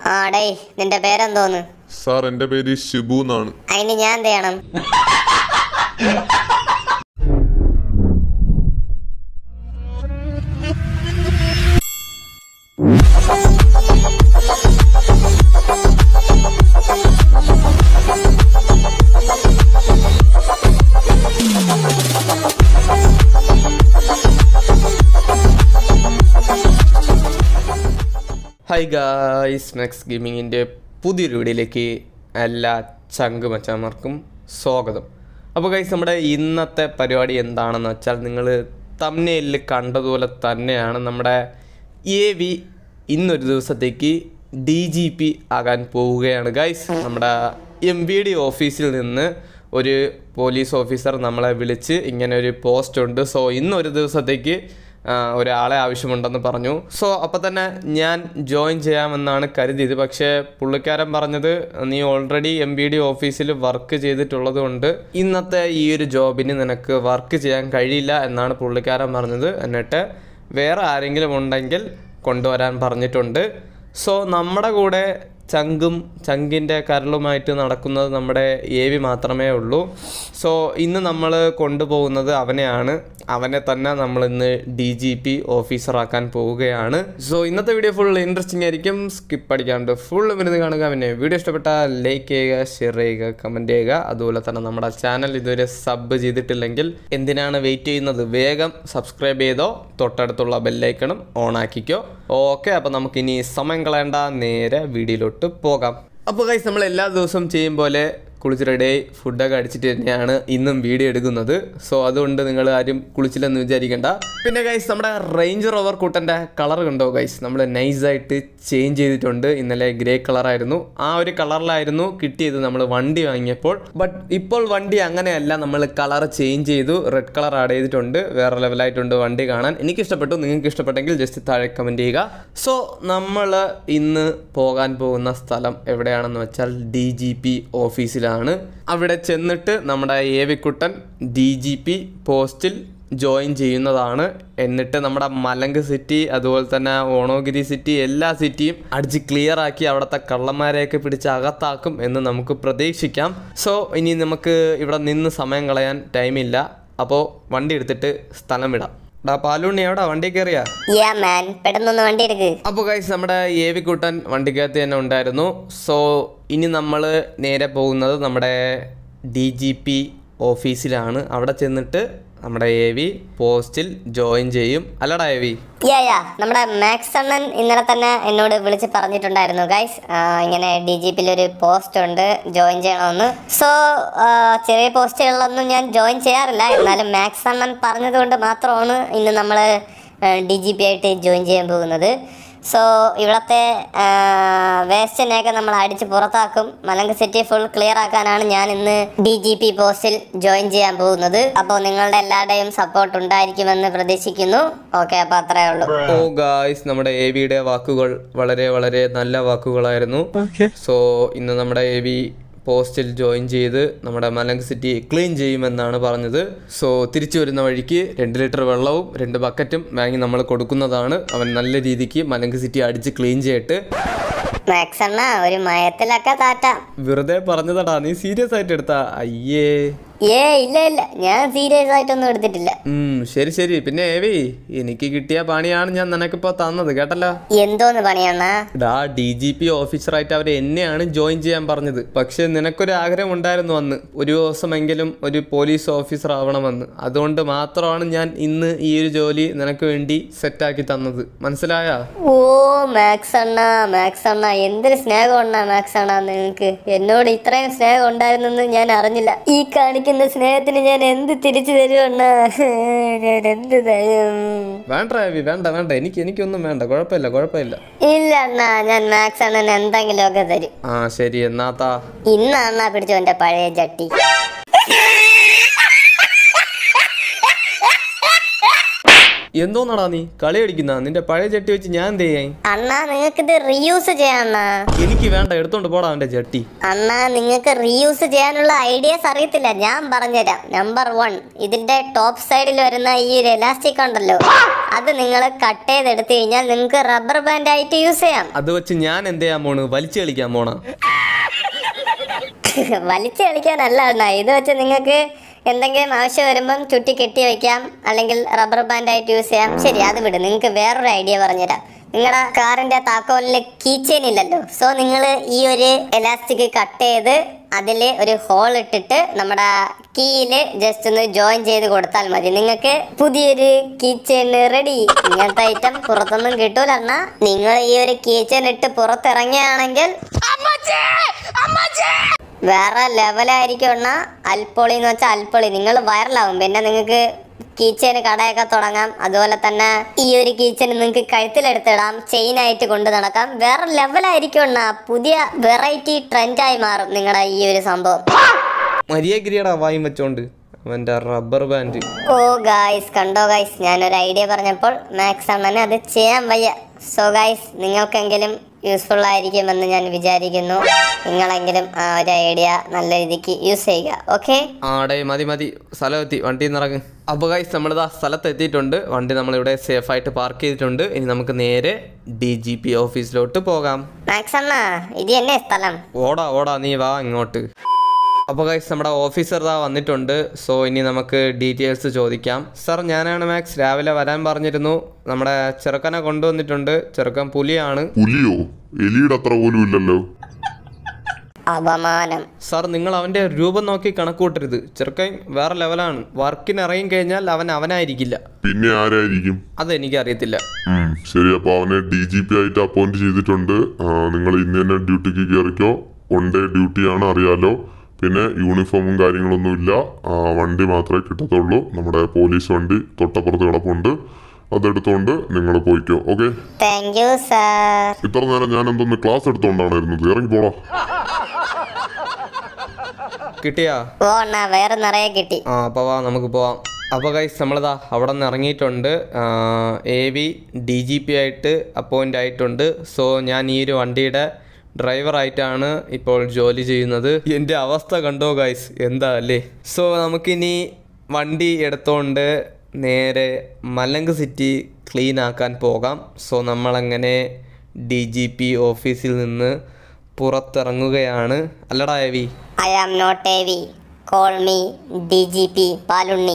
ആടേ നിന്റെ പേരെന്തോന്ന് സാർ എൻ്റെ പേര് ഷിബു എന്നാണ് അതിന് ഞാൻ എന്ത് ചെയ്യണം ഹായ് ഗായ്സ് നെക്സ്റ്റ് ഗെയിമിങ്ങിൻ്റെ പുതിയൊരു വീഡിയോയിലേക്ക് എല്ലാ ചങ്ക് മച്ചാന്മാർക്കും സ്വാഗതം അപ്പോൾ ഗൈസ് നമ്മുടെ ഇന്നത്തെ പരിപാടി എന്താണെന്ന് വെച്ചാൽ നിങ്ങൾ തമ്നയിൽ കണ്ടതുപോലെ തന്നെയാണ് നമ്മുടെ എ വി ഇന്നൊരു ദിവസത്തേക്ക് ഡി ജി പി ആകാൻ പോവുകയാണ് ഗൈസ് നമ്മുടെ എം വി ഡി ഓഫീസിൽ നിന്ന് ഒരു പോലീസ് ഓഫീസർ നമ്മളെ വിളിച്ച് ഇങ്ങനെ ഒരു പോസ്റ്റ് ഉണ്ട് സോ ഇന്നൊരു ദിവസത്തേക്ക് ആ, ഒരാളെ ആവശ്യമുണ്ടെന്ന് പറഞ്ഞു സോ അപ്പോൾ തന്നെ ഞാൻ ജോയിൻ ചെയ്യാമെന്നാണ് കരുതിയത് പക്ഷേ പുള്ളിക്കാരൻ പറഞ്ഞത് നീ ഓൾറെഡി എം ബി ഡി ഓഫീസിൽ വർക്ക് ചെയ്തിട്ടുള്ളത് കൊണ്ട് ഇന്നത്തെ ഈ ഒരു ജോബിന് നിനക്ക് വർക്ക് ചെയ്യാൻ കഴിയില്ല എന്നാണ് പുള്ളിക്കാരൻ പറഞ്ഞത് എന്നിട്ട് വേറെ ആരെങ്കിലും ഉണ്ടെങ്കിൽ കൊണ്ടുവരാൻ പറഞ്ഞിട്ടുണ്ട് സോ നമ്മുടെ കൂടെ ചങ്കും ചങ്കിൻ്റെ കരളുമായിട്ട് നടക്കുന്നത് നമ്മുടെ എ വി മാത്രമേ ഉള്ളൂ സോ ഇന്ന് നമ്മൾ കൊണ്ടുപോകുന്നത് അവനെയാണ് അവനെ തന്നെ നമ്മൾ ഇന്ന് ഡി ജി പി ഓഫീസറാക്കാൻ പോവുകയാണ് സോ ഇന്നത്തെ വീഡിയോ ഫുൾ ഇൻട്രസ്റ്റിംഗ് ആയിരിക്കും സ്കിപ്പ് അടിക്കാണ്ട് ഫുൾ ഇരുന്ന് കാണുക പിന്നെ വീഡിയോ ഇഷ്ടപ്പെട്ടാൽ ലൈക്ക് ചെയ്യുക ഷെയർ ചെയ്യുക കമൻറ്റ് ചെയ്യുക അതുപോലെ തന്നെ നമ്മുടെ ചാനൽ ഇതുവരെ സബ് ചെയ്തിട്ടില്ലെങ്കിൽ എന്തിനാണ് വെയിറ്റ് ചെയ്യുന്നത് വേഗം സബ്സ്ക്രൈബ് ചെയ്തോ തൊട്ടടുത്തുള്ള ബെല്ലൈക്കണും ഓൺ ആക്കിക്കോ ഓക്കെ അപ്പോൾ നമുക്കിനി സമയം കളയേണ്ട നേരെ വീഡിയോയിലോട്ട് പോകാം അപ്പോൾ ഗൈസ് നമ്മൾ എല്ലാ ദിവസവും ചെയ്യും പോലെ കുളിച്ച് റെഡിയായി ഫുഡൊക്കെ അടിച്ചിട്ട് തന്നെയാണ് ഇന്നും വീഡിയോ എടുക്കുന്നത് സോ അതുകൊണ്ട് നിങ്ങൾ ആരും കുളിച്ചില്ലെന്ന് വിചാരിക്കേണ്ട പിന്നെ ഗൈസ് നമ്മുടെ റേഞ്ച് റോവർ കൂട്ടൻ്റെ കളർ കണ്ടോ ഗൈസ് നമ്മൾ നൈസായിട്ട് ചേഞ്ച് ചെയ്തിട്ടുണ്ട് ഇന്നലെ ഗ്രേ കളറായിരുന്നു ആ ഒരു കളറിലായിരുന്നു കിട്ടിയത് നമ്മൾ വണ്ടി വാങ്ങിയപ്പോൾ ബട്ട് ഇപ്പോൾ വണ്ടി അങ്ങനെയല്ല നമ്മൾ കളർ ചേഞ്ച് ചെയ്തു റെഡ് കളർ ആഡ് ചെയ്തിട്ടുണ്ട് വേറെ ലെവലായിട്ടുണ്ട് വണ്ടി കാണാൻ എനിക്ക് ഇഷ്ടപ്പെട്ടു നിങ്ങൾക്ക് ഇഷ്ടപ്പെട്ടെങ്കിൽ ജസ്റ്റ് താഴെ കമൻറ്റ് ചെയ്യുക സോ നമ്മൾ ഇന്ന് പോകാൻ പോകുന്ന സ്ഥലം എവിടെയാണെന്ന് വെച്ചാൽ ഡി ജി പി ഓഫീസിലാണ് അവിടെ ചെന്നിട്ട് നമ്മുടെ ഏവിക്കുട്ടൻ ഡി ജി പി പോസ്റ്റിൽ ജോയിൻ ചെയ്യുന്നതാണ് എന്നിട്ട് നമ്മുടെ മലങ്ക് സിറ്റി അതുപോലെ തന്നെ ഓണോഗിരി സിറ്റി എല്ലാ സിറ്റിയും അടിച്ച് ക്ലിയർ ആക്കി അവിടുത്തെ കള്ളന്മാരെയൊക്കെ പിടിച്ച് അകത്താക്കും എന്ന് നമുക്ക് പ്രതീക്ഷിക്കാം സോ ഇനി നമുക്ക് ഇവിടെ നിന്ന് സമയം കളയാൻ ടൈമില്ല അപ്പോൾ വണ്ടി എടുത്തിട്ട് സ്ഥലം വിടാം ഡാ പാലൂണ്ണി എവിടാ വണ്ടി കയറിയാ യാ മാൻ പെട്ടെന്നൊന്ന് വണ്ടി എടുക്ക് അപ്പോൾ ഗൈസ് നമ്മുടെ ഏവിക്കുട്ടൻ വണ്ടിക്കകത്ത് തന്നെ ഉണ്ടായിരുന്നു സോ ഇനി നമ്മൾ നേരെ പോകുന്നത് നമ്മുടെ ഡി ജി പി ഓഫീസിലാണ് അവിടെ ചെന്നിട്ട് നമ്മുടെ എ വി പോസ്റ്റിൽ ജോയിൻ ചെയ്യും അല്ലടാ എ വി യാ യാ നമ്മുടെ മാക്സ് അണ്ണൻ ഇന്നലെ തന്നെ എന്നോട് വിളിച്ച് പറഞ്ഞിട്ടുണ്ടായിരുന്നു ഗൈസ് ഇങ്ങനെ ഡി ജി പിയിൽ ഒരു പോസ്റ്റ് ഉണ്ട് ജോയിൻ ചെയ്യണമെന്ന് സോ ചെറിയ പോസ്റ്റുകളിലൊന്നും ഞാൻ ജോയിൻ ചെയ്യാറില്ല എന്നാലും മാക്സ് അണ്ണൻ പറഞ്ഞതുകൊണ്ട് മാത്രമാണ് ഇന്ന് നമ്മൾ ഡി ജി പി ആയിട്ട് ജോയിൻ ചെയ്യാൻ പോകുന്നത് സോ ഇവിടുത്തെ വേസ്റ്റിനെയൊക്കെ നമ്മൾ അടിച്ച് പുറത്താക്കും മലങ്ക് സിറ്റി ഫുൾ ക്ലിയർ ആക്കാനാണ് ഞാൻ ഇന്ന് ഡി ജി പി പോസ്റ്റിൽ ജോയിൻ ചെയ്യാൻ പോകുന്നത് അപ്പോൾ നിങ്ങളുടെ എല്ലാവരുടെയും സപ്പോർട്ട് ഉണ്ടായിരിക്കുമെന്ന് പ്രതീക്ഷിക്കുന്നു ഓക്കെ അപ്പോൾ അത്രേ ഉള്ളൂ ഓ ഗായ്സ് നമ്മുടെ എ വിയുടെ വാക്കുകൾ വളരെ വളരെ നല്ല വാക്കുകളായിരുന്നു സോ ഇന്ന് നമ്മുടെ എ വി പോസ്റ്റിൽ ജോയിൻ ചെയ്ത് നമ്മുടെ മലങ്ക് സിറ്റി ക്ലീൻ ചെയ്യുമെന്നാണ് പറഞ്ഞത് സോ തിരിച്ചു വരുന്ന വഴിക്ക് രണ്ട് ലിറ്റർ വെള്ളവും രണ്ട് ബക്കറ്റും വാങ്ങി നമ്മൾ കൊടുക്കുന്നതാണ് അവൻ നല്ല രീതിക്ക് മലങ്ക് സിറ്റി അടിച്ച് ക്ലീൻ ചെയ്തിട്ട് മാക്സ് അണ്ണ ഒരു മയത്തിലൊക്കെ താറ്റാം വെറുതെ പറഞ്ഞതടാ നീ സീരിയസ് ആയിട്ട് എടുത്താ അയ്യേ ഏ ഇല്ല ഇല്ല ഞാൻ സീരിയസ് ആയിട്ടൊന്നും എടുത്തിട്ടില്ല ഉം ശരി ശരി പിന്നെ ഏവി എനിക്ക് കിട്ടിയ പണിയാണ് ഞാൻ നിനക്കിപ്പോ തന്നത് കേട്ടല്ലോ എന്തോന്ന് പണിയണ്ണ ഡാ ഡി ജി പി ഓഫീസറായിട്ട് അവർ എന്നെയാണ് ജോയിൻ ചെയ്യാൻ പറഞ്ഞത് പക്ഷെ നിനക്കൊരു ആഗ്രഹം ഉണ്ടായിരുന്നു അന്ന് ഒരു ദിവസമെങ്കിലും ഒരു പോലീസ് ഓഫീസർ ആവണമെന്ന് അതുകൊണ്ട് മാത്രമാണ് ഞാൻ ഇന്ന് ഈ ഒരു ജോലി നിനക്ക് വേണ്ടി സെറ്റാക്കി തന്നത് മനസ്സിലായാ ഓ മാക്സ് അണ്ണ മാക്സ് അണ്ണ എന്തൊരു സ്നേഹം ഉണ്ടാ മാക്സ് അണ്ണ നിങ്ങൾക്ക് എന്നോട് ഇത്രയും സ്നേഹം ഉണ്ടായിരുന്നെന്ന് ഞാൻ അറിഞ്ഞില്ല ഈ കാണിക്കുന്ന സ്നേഹത്തിന് ഞാൻ എന്ത് തിരിച്ചു തരുമണ്ണ ഞാൻ എന്ത് തരും വേണ്ട ഏവി വേണ്ട വേണ്ട എനിക്ക് എനിക്കൊന്നും വേണ്ട കുഴപ്പമില്ല കുഴപ്പമില്ല ഇല്ല അണ്ണ ഞാൻ മാക്സ് അണ്ണന് എന്തെങ്കിലുമൊക്കെ തരും ആ ശരി എന്നാത്താ ഇന്ന് അണ്ണ പിടിച്ചു എന്റെ പഴയ ചട്ടി എന്തോന്നടാ നീ കളി അടിക്കുന്ന നിന്റെ പഴയ ചട്ടി വെച്ച് ഞാൻ എന്ത് ചെയ്യാൻ അണ്ണാ നിങ്ങൾക്കിത് റീയൂസ് ചെയ്യാം അണ്ണാ എനിക്ക് വേണ്ട എടുത്തോണ്ട് പോടാ അവന്റെ ചട്ടി അണ്ണാ നിങ്ങൾക്ക് റീയൂസ് ചെയ്യാനുള്ള ഐഡിയാസ് അറിയത്തില്ല ഞാൻ പറഞ്ഞുതരാം നമ്പർ വൺ ഇതിന്റെ ടോപ്പ് സൈഡിൽ വരുന്ന ഈ ഒരു എലാസ്റ്റിക് ഉണ്ടല്ലോ അത് നിങ്ങൾ കട്ട് ചെയ്തെടുത്തു കഴിഞ്ഞാൽ നിങ്ങൾക്ക് റബ്ബർ ബാൻഡ് ആയിട്ട് യൂസ് ചെയ്യാം അത് വെച്ച് ഞാൻ എന്ത് ചെയ്യാൻ പോണ് വലിച്ചു കളിക്കാൻ പോണ വലിച്ചു കളിക്കാനല്ല അണ്ണാ ഇത് വെച്ച് നിങ്ങൾക്ക് എന്തെങ്കിലും ആവശ്യം വരുമ്പം ചുറ്റി കെട്ടി വെക്കാം അല്ലെങ്കിൽ റബ്ബർ ബാൻഡ് ആയിട്ട് യൂസ് ചെയ്യാം ശരി അത് വിട് നിങ്ങൾക്ക് വേറൊരു ഐഡിയ പറഞ്ഞുതരാം നിങ്ങളുടെ കാറിന്റെ താക്കോലിൽ കീ ചെയിൻ ഇല്ലല്ലോ സോ നിങ്ങൾ ഈ ഒരു എലാസ്റ്റിക് കട്ട് ചെയ്ത് അതിൽ ഒരു ഹോൾ ഇട്ടിട്ട് നമ്മുടെ കീയിൽ ജസ്റ്റ് ഒന്ന് ജോയിൻ ചെയ്ത് കൊടുത്താൽ മതി നിങ്ങൾക്ക് പുതിയൊരു കീ ചെയിൻ റെഡി ഇങ്ങനത്തെ ഐറ്റം പുറത്തൊന്നും കിട്ടൂല അണ്ണാ നിങ്ങൾ ഈ ഒരു കീ ചെയിൻ ഇട്ട് പുറത്തിറങ്ങുകയാണെങ്കിൽ വേറെ ലെവലായിരിക്കും അണ്ണാ അൽപ്പൊളി എന്ന് വെച്ചാൽ അൽപ്പൊളി നിങ്ങൾ വൈറലാവും പിന്നെ നിങ്ങൾക്ക് കീച്ചേന് കടയൊക്കെ തുടങ്ങാം അതുപോലെ തന്നെ ഈ ഒരു കീച്ചന് നിങ്ങൾക്ക് കഴുത്തിലെടുത്തിടാം ചെയിൻ ആയിട്ട് കൊണ്ട് നടക്കാം വേറെ ലെവലായിരിക്കും അണ്ണാ പുതിയ വെറൈറ്റി ട്രെൻഡായി മാറും നിങ്ങളുടെ ഈ ഒരു സംഭവം മര്യാദഗിരിയടാ വായും വെച്ചോണ്ട് അവന്റെ റബ്ബർ ബാൻഡ് ഓ ഗായ്സ് കണ്ടോ ഗായ്സ് ഞാനൊരു ഐഡിയ പറഞ്ഞപ്പോൾ മാക്സ് അണ്ണന് അത് ചെയ്യാൻ വയ്യ സോ ഗായ്സ് നിങ്ങൾക്കെങ്കിലും യൂസ്ഫുൾ ആയിരിക്കുമെന്ന് ഞാൻ വിചാരിക്കുന്നു നിങ്ങളെങ്കിലും ആ ഒരു ഐഡിയ നല്ല രീതിക്ക് യൂസ് ചെയ്യുക ഓക്കെ ആടെ മതി മതി സ്ഥലം എത്തി വണ്ടിയിൽ നിന്ന് ഇറങ്ങ് അപ്പോൾ ഗൈസ് നമ്മളിതാ സ്ഥലത്ത് എത്തിയിട്ടുണ്ട് വണ്ടി നമ്മളിവിടെ സേഫായിട്ട് പാർക്ക് ചെയ്തിട്ടുണ്ട് ഇനി നമുക്ക് നേരെ ഡി ജി പി ഓഫീസിലോട്ട് പോകാം മാക്സ് അണ്ണ ഇത് തന്നെ സ്ഥലം ഓടാ ഓടാ നീ വാ ഇങ്ങോട്ട് അപ്പോൾ ഗൈസ് നമ്മുടെ ഓഫീസർ ഇതാ വന്നിട്ടുണ്ട് സോ ഇനി നമുക്ക് ഡീറ്റെയിൽസ് ചോദിക്കാം സർ ഞാനാണ് മാക്സ് രാവിലെ വരാൻ പറഞ്ഞിരുന്നു നമ്മുടെ ചെറുക്കനെ കൊണ്ടുവന്നിട്ടുണ്ട് ചെറുക്കൻ പുലിയാണ് പുലിയോ എലിയുടെ അത്ര പോലും ഇല്ലല്ലോ അപമാനം സാർ നിങ്ങൾ അവൻ്റെ രൂപം നോക്കി കണക്കൂട്ടരുത് ചെറുക്കൻ വേറെ ലെവലാണ് വർക്കിന് ഇറങ്ങി കഴിഞ്ഞാൽ അവൻ അവനായിരിക്കില്ല പിന്നെ ആരായിരിക്കും അതെനിക്കറിയത്തില്ല ഉം, ശരി അപ്പൊ അവനെ ഡി ജി പി ആയിട്ട് അപ്പോയിന്റ് ചെയ്തിട്ടുണ്ട് നിങ്ങൾ ഇന്ന് തന്നെ ഡ്യൂട്ടിക്ക് കയറിക്കോ വൺ ഡേ ഡ്യൂട്ടിയാണ് അറിയാലോ പിന്നെ യൂണിഫോമും കാര്യങ്ങളൊന്നും ഇല്ല ആ, വണ്ടി മാത്രമേ കിട്ടത്തുള്ളൂ നമ്മുടെ പോലീസ് വണ്ടി തൊട്ടപ്പുറത്ത് കിടപ്പുണ്ട് അതെടുത്തോണ്ട് നിങ്ങൾ പോയിക്കോ ഓക്കെ താങ്ക് യു സാർ ഇത്ര നേരം ഞാൻ എന്തൊന്ന് ക്ലാസ് എടുത്തോണ്ടാണ് ഇരുന്നത് ഇറങ്ങി പോടാ കിട്ടിയാ ഓ അണ്ണ വേറെ നിറയെ കിട്ടി ആ അപ്പോൾ വാ നമുക്ക് പോവാം അപ്പോൾ ഗൈസ് നമ്മളിതാ അവിടെ നിന്ന് ഇറങ്ങിയിട്ടുണ്ട് A V D G P ആയിട്ട് അപ്പോയിൻ്റ് ആയിട്ടുണ്ട് സോ ഞാൻ ഈ ഒരു വണ്ടിയുടെ ഡ്രൈവറായിട്ടാണ് ഇപ്പോൾ ജോലി ചെയ്യുന്നത് എൻ്റെ അവസ്ഥ കണ്ടോ ഗൈസ് എന്താ അല്ലേ സോ നമുക്കിനി വണ്ടി എടുത്തോണ്ട് നേരെ മലങ്ക് സിറ്റി ക്ലീൻ ആക്കാൻ പോകാം സോ നമ്മളങ്ങനെ ഡി ജി പി ഓഫീസിൽ നിന്ന് പുറത്തിറങ്ങുകയാണ് അല്ലടാ A V I am not A V call me D G P പാലുണ്ണി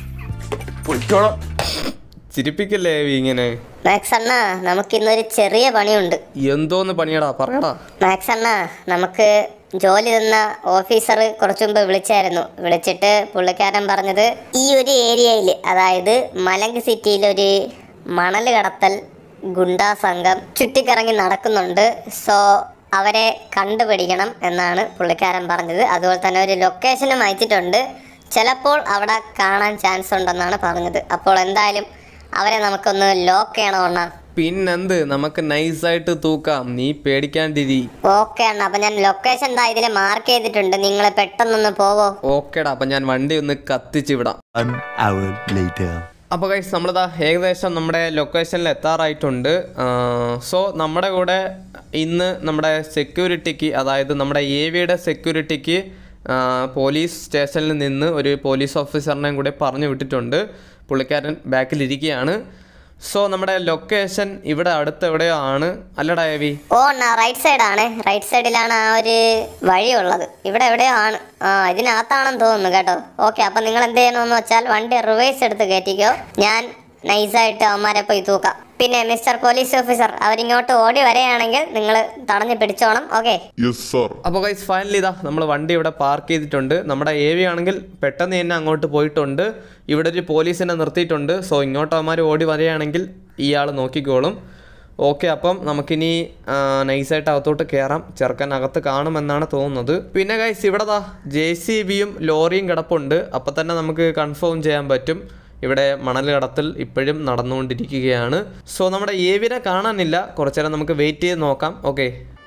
ചിരിപ്പിക്കല്ലേ എ വി ഇങ്ങനെ മാക്സ് അണ്ണ നമുക്കിന്നൊരു ചെറിയ പണിയുണ്ട് എന്തോന്ന് പണിയടാ പറയടാ മാക്സ് അണ്ണ നമുക്ക് ജോലി തന്ന ഓഫീസർ കുറച്ചു മുമ്പ് വിളിച്ചായിരുന്നു വിളിച്ചിട്ട് പുള്ളിക്കാരൻ പറഞ്ഞത് ഈ ഒരു ഏരിയയിൽ അതായത് മലങ്ക് സിറ്റിയിൽ ഒരു മണൽ കടത്തൽ ഗുണ്ടാ സംഘം ചുറ്റിക്കറങ്ങി നടക്കുന്നുണ്ട് സോ അവരെ കണ്ടുപിടിക്കണം എന്നാണ് പുള്ളിക്കാരൻ പറഞ്ഞത് അതുപോലെ തന്നെ ഒരു ലൊക്കേഷനും അയച്ചിട്ടുണ്ട് ചിലപ്പോൾ അവിടെ കാണാൻ ചാൻസ് ഉണ്ടെന്നാണ് പറഞ്ഞത് അപ്പോൾ എന്തായാലും അവരെ നമുക്കൊന്ന് ലോക്ക് ചെയ്യണമെന്നാ പിന്നെന്ത് നമുക്ക് നൈസായിട്ട് തൂക്കാം നീ പേടിക്കാണ്ടിരി ഓക്കെ അണ്ണ അപ്പൊ ഞാൻ ലൊക്കേഷൻ എന്താ ഇതിൽ മാർക്ക് ചെയ്തിട്ടുണ്ട് നിങ്ങൾ പെട്ടെന്നൊന്ന് പോവോ ഓക്കേടാ അപ്പം ഞാൻ വണ്ടി ഒന്ന് കത്തിച്ച് വിടാം One hour later. അപ്പോൾ കഴിച്ച് നമ്മളിതാ ഏകദേശം നമ്മുടെ ലൊക്കേഷനിൽ എത്താറായിട്ടുണ്ട് സോ നമ്മുടെ കൂടെ ഇന്ന് നമ്മുടെ സെക്യൂരിറ്റിക്ക് അതായത് നമ്മുടെ എ വിയുടെ സെക്യൂരിറ്റിക്ക് പോലീസ് സ്റ്റേഷനിൽ നിന്ന് ഒരു പോലീസ് ഓഫീസറിനെയും കൂടെ പറഞ്ഞു വിട്ടിട്ടുണ്ട് പുള്ളിക്കാരൻ ബാക്കിലിരിക്കുകയാണ് സോ നമ്മുടെ ലൊക്കേഷൻ ഇവിടെ അടുത്ത് എവിടെയോ ആണ് അല്ലടാ എ വി ഓ അണ്ണ റൈറ്റ് സൈഡ് ആണ് റൈറ്റ് സൈഡിലാണ് ആ ഒരു വഴിയുള്ളത് ഇവിടെ എവിടെയോ ആണ് ആ ഇതിനകത്താണെന്ന് തോന്നുന്നു കേട്ടോ ഓക്കെ അപ്പൊ നിങ്ങൾ എന്ത് ചെയ്യണമെന്ന് വെച്ചാൽ വണ്ടി റിവേഴ്സ് എടുത്ത് കയറ്റിക്കോ ഞാൻ നൈസായിട്ട് അവന്മാരെ പോയി തൂക്കാം പിന്നെ മിസ്റ്റർ പോലീസ് ഓഫീസർ അവരിങ്ങോട്ട് ഓടി വരികയാണെങ്കിൽ നിങ്ങൾ തടഞ്ഞു പിടിച്ചോണം ഓക്കെ യെസ് സാർ അപ്പോൾ ഗൈസ് ഫൈനലി ഇതാ നമ്മൾ വണ്ടി ഇവിടെ പാർക്ക് ചെയ്തിട്ടുണ്ട് നമ്മുടെ എ വി ആണെങ്കിൽ പെട്ടെന്ന് തന്നെ അങ്ങോട്ട് പോയിട്ടുണ്ട് ഇവിടെ ഒരു പോലീസിനെ നിർത്തിയിട്ടുണ്ട് സോ ഇങ്ങോട്ട് അവന്മാർ ഓടി വരികയാണെങ്കിൽ ഇയാൾ നോക്കിക്കോളും ഓക്കെ അപ്പം നമുക്കിനി ആ, നൈസായിട്ട് അകത്തോട്ട് കയറാം ചെറുക്കൻ അകത്ത് കാണുമെന്നാണ് തോന്നുന്നത് പിന്നെ ഗൈസ് ഇവിടെ ദാ ജെ സി ബിയും ലോറിയും കിടപ്പുണ്ട് അപ്പം തന്നെ നമുക്ക് കൺഫേം ചെയ്യാൻ പറ്റും ഇവിടെ മണൽ കടത്തൽ ഇപ്പോഴും നടന്നുകൊണ്ടിരിക്കുകയാണ് സോ നമ്മുടെ ഏവിനെ കാണാനില്ല കുറച്ചേരം നമുക്ക് വെയിറ്റ് ചെയ്ത് നോക്കാം okay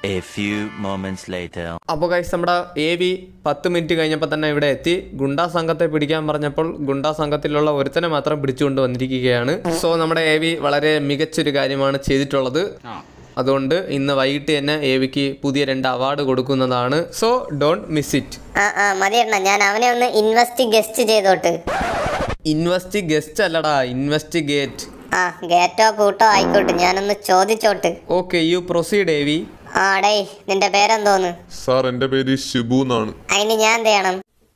A few moments later. അപ്പോൾ ഗൈസ് നമ്മുടെ എ വി പത്ത് മിനിറ്റ് കഴിഞ്ഞപ്പോൾ തന്നെ ഇവിടെ എത്തി ഗുണ്ടാ സംഘത്തെ പിടിക്കാൻ പറഞ്ഞപ്പോൾ ഗുണ്ടാ സംഘത്തിലുള്ള ഒരുത്തനെ മാത്രം പിടിച്ചുകൊണ്ട് വന്നിരിക്കുകയാണ് സോ നമ്മുടെ എ വി വളരെ മികച്ചൊരു കാര്യമാണ് ചെയ്തിട്ടുള്ളത് അതുകൊണ്ട് ഇന്ന് വൈകിട്ട് തന്നെ എ വിക്ക് പുതിയ രണ്ട് അവാർഡ് കൊടുക്കുന്നതാണ് സോ ഡോണ്ട് മിസ് ഇറ്റ് ആ ആ മതി എണ്ണ ഞാൻ അവനെ ഒന്ന് ഇൻവെസ്റ്റ് ഗസ്റ്റ് ചെയ്തോട്ട് ഇൻവെസ്റ്റ് ഗസ്റ്റ് അല്ലടാ ഇൻവെസ്റ്റിഗേറ്റ് ആ ഗേറ്റോ കൂട്ടോ ആയിക്കോട്ടെ ഞാനൊന്ന് ചോദിച്ചോട്ട് okay you proceed A V ആ ഡേയ് നിന്റെ പേരെന്തോന്ന് സാർ എൻ്റെ പേര് ഷിബു എന്നാണ് അതിന് ഞാൻ എന്ത് ചെയ്യണം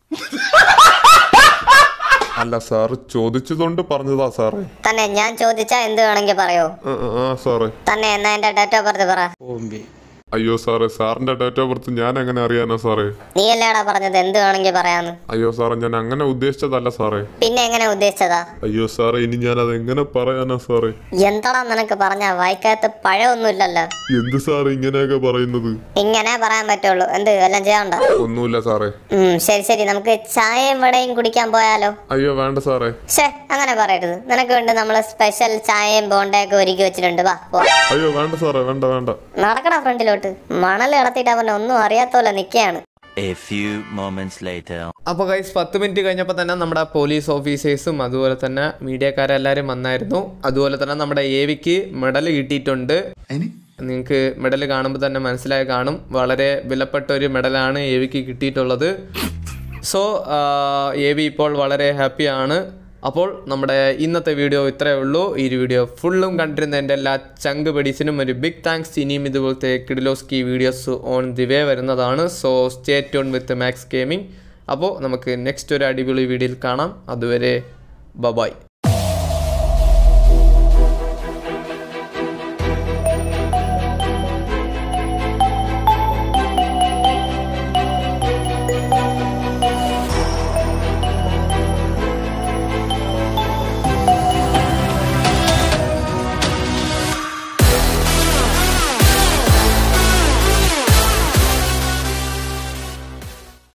അല്ല സാർ ചോദിച്ചതുകൊണ്ട് പറഞ്ഞതാ സാറേ തന്നെ ഞാൻ ചോദിച്ചാ എന്ത് വേണമെങ്കിൽ പറയോ ആ, ആ, ആ സാറേ തന്നെ എന്നാ എന്റെ ഡേറ്റ് ഓഫ് ബർത്ത് പറ അയ്യോ സാറേ സാറിന്റെ ഡേറ്റ് ഓഫ് ബർത്ത് ഞാൻ എങ്ങനെ അറിയാനാ സാറേ നീ അല്ലേടാ പറഞ്ഞത് എന്ത് വേണമെങ്കിൽ പറയാന്ന് അയ്യോ സാറേ ഞാൻ അങ്ങനെ ഉദ്ദേശിച്ചതല്ല സാറേ പിന്നെ എങ്ങനെ ഉദ്ദേശിച്ചതാ അയ്യോ സാറേ ഇനി ഞാൻ അത് എങ്ങനെ പറയാനാ സാറേ എന്താടാ നിനക്ക് പറഞ്ഞ വായിക്കകത്ത് പഴമൊന്നുമില്ലല്ലോ എന്ത് സാറേ ഇങ്ങനെയൊക്കെ പറയുന്നത് ഇങ്ങനെ പറയാൻ പറ്റുള്ളൂ എന്ത് എല്ലാം ചെയ്യാണ്ട ഒന്നുമില്ല സാറേ ഉം ശരി ശരി നമുക്ക് ചായയും വടയും കുടിക്കാൻ പോയാലോ അയ്യോ വേണ്ട സാറേ ഷേ അങ്ങനെ പറയരുത് നിനക്ക് വേണ്ടി നമ്മള് സ്പെഷ്യൽ ചായയും ബോണ്ടയൊക്കെ ഒരുക്കി വെച്ചിട്ടുണ്ട് വാ പോ അയ്യോ വേണ്ട സാറേ വേണ്ട വേണ്ട നടക്കണ ഫ്രണ്ടിലോട്ട് മണൽ കിടത്തിയിട്ട് അവൻ ഒന്നും അറിയാത്തോലെ നിക്കയാണ് A few moments later. അപ്പോൾ ഗൈസ് പത്ത് മിനിറ്റ് കഴിഞ്ഞപ്പോൾ തന്നെ നമ്മുടെ പോലീസ് ഓഫീസേഴ്സും അതുപോലെ തന്നെ മീഡിയക്കാരെല്ലാവരും വന്നായിരുന്നു അതുപോലെ തന്നെ നമ്മുടെ എ വിക്ക് മെഡൽ കിട്ടിയിട്ടുണ്ട് നിങ്ങൾക്ക് മെഡൽ കാണുമ്പോൾ തന്നെ മനസ്സിലായി കാണും വളരെ വിലപ്പെട്ട ഒരു മെഡലാണ് എ വിക്ക് കിട്ടിയിട്ടുള്ളത് സോ എ വി ഇപ്പോൾ വളരെ ഹാപ്പിയാണ് അപ്പോൾ നമ്മുടെ ഇന്നത്തെ വീഡിയോ ഇത്രയേ ഉള്ളൂ ഈ ഒരു വീഡിയോ ഫുള്ളും കണ്ടിരുന്ന എൻ്റെ എല്ലാ ചങ്ക് ബഡീസിനും ഒരു ബിഗ് താങ്ക്സ് ഇനിയും ഇതുപോലത്തെ കിഡിലോസ്കി വീഡിയോസ് ഓൺ ദി വേ വരുന്നതാണ് so stay tune with Max gaming അപ്പോൾ നമുക്ക് നെക്സ്റ്റ് ഒരു അടിപൊളി വീഡിയോയിൽ കാണാം അതുവരെ ബബായ്